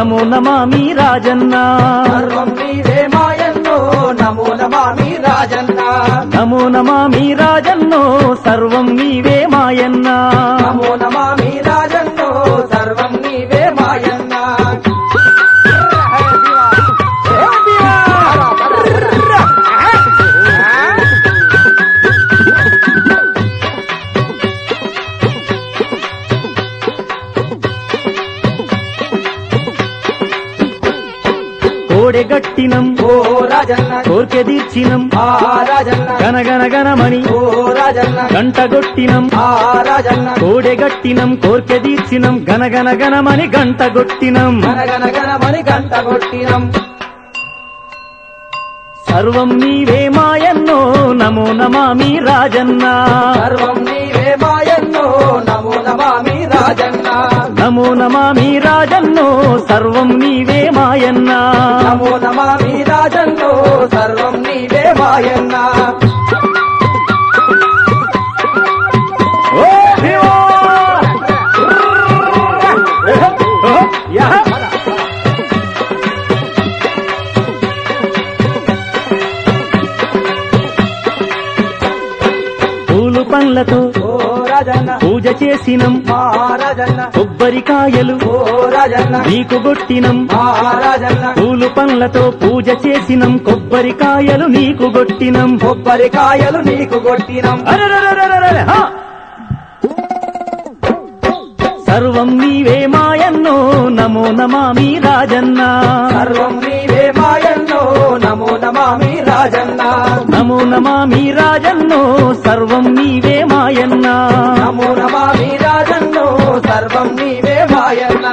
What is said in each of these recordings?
నమో నమామి రాజన్న సర్వం నీవే మాయన్నో నమో నమామి రాజన్న నమో నమామి రాజన్నో సర్వం నీవే మాయన్న నమో నమామి రాజన్నో సర్వం నీవే మాయన్న కోడెగట్టినం ఓ రాజన్న కోర్కె తీర్చినం ఆ రాజన్న గనగన గనమణి ఓ రాజన్న గంటగొట్టినం ఆ రాజన్న కోడెగట్టినం కోర్కె తీర్చినం గనగన గనమని గంటగొట్టినం గనగన గనమని గంట కొట్టినం సర్వం నీవే మాయన్నో నమో నమామి రాజన్న సర్వం నీవే మాయన్నో నమో నమామి రాజన్న నమో నమామి రాజన్నో సర్వం నీవే మాయన్న నమో నమామి రాజన్నో సర్వం నీవే మాయన్న ఓ శివా! యా! పూలు పండ్లతో ఓ రాజన్న పూజ చేసినం మా రాజన్న కొబ్బరికాయలు ఓ రాజన్న నీకు గొట్టినం మా రాజన్న పూలు పండ్లతో పూజ చేసినం కొబ్బరికాయలు నీకు గొట్టినం కొబ్బరికాయలు నీకు కొట్టినం అరెరెరెరెరెరె, హా! సర్వం నీవే మాయన్నో నమో నమామి రాజన్న సర్వం నీవే మాయన్నో నమో నమామి రాజన్న నమో నమామి రాజన్నో సర్వం నీవే మాయన్న నమో నమామి రాజన్నో సర్వం నీవే మాయన్న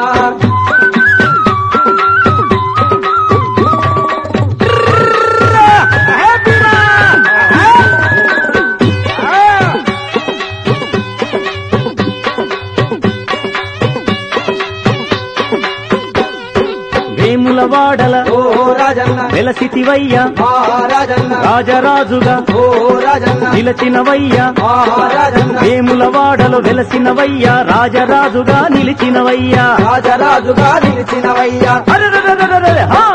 వేముల వాడల ఓ రాజన్న వెలసితివయ్య మా రాజన్న రాజరాజుగా ఓ రాజన్న నిలచినవయ్య మా రాజన్న వేముల వాడలు వెలసినవయ్య రాజరాజుగా నిలిచినవయ్య రాజరాజుగా నిలిచినవయ్యా అరెరెరెరెరెరె, హా!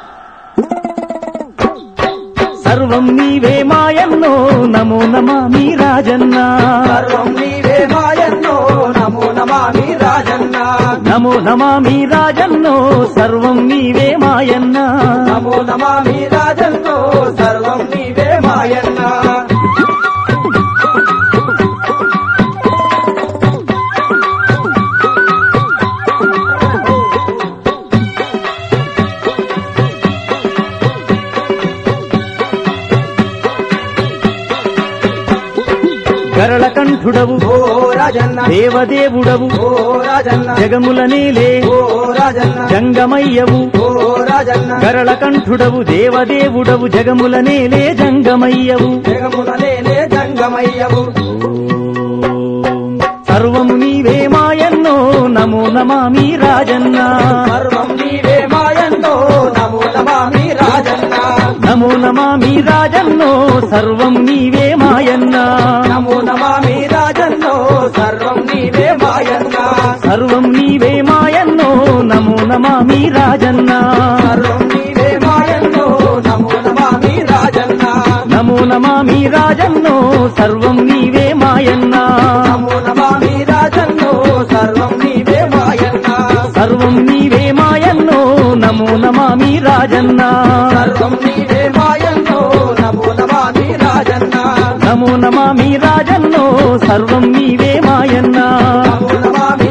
సర్వం నీవే మాయన్నో నమో నమామి రాజన్న సర్వం నీవే మాయన్నో నమో నమామి రాజన్న నమో నమామి రాజన్నో సర్వం నీవే మాయన్న నమో నమామి రాజన్నో సర్వం నీవే మాయన్న గరళ కంఠుడవు ఓ రాజన్న దేవదేవుడవు ఓ రాజన్న జగముల నేలే ఓ రాజన్న జంగమయ్యవు ఓ రాజన్న గరళ కంఠుడవు దేవదేవుడవు జగముల నేలే జంగమయ్యవు జగముల నేలే జంగమయ్యవు సర్వము నీవే మాయన్నో నమో నమామి రాజన్న సర్వం నీవే మాయన్నో నమో నమామి రాజన్న నమో నమామి రాజన్నో సర్వం నీవే మాయన్న నమో నమామి రాజన్నో సర్వం నీవే మాయన్న సర్వం నీవే మాయన్నో నమో నమామి రాజన్న సర్వం నీవే మాయన్నో నమో నమామి రాజన్న నమో నమామి రాజన్నో సర్వం నీవే మాయన్న నమో నమామి రాజన్నో సర్వం నీవే మాయన్న సర్వం నీవే మాయన్నో నమో నమామి రాజన్న సర్వం నీవే మాయన్నో నమో నమామి రాజన్న నమో నమామి రాజన్నో సర్వం నీవే మాయన్న నమో నమామి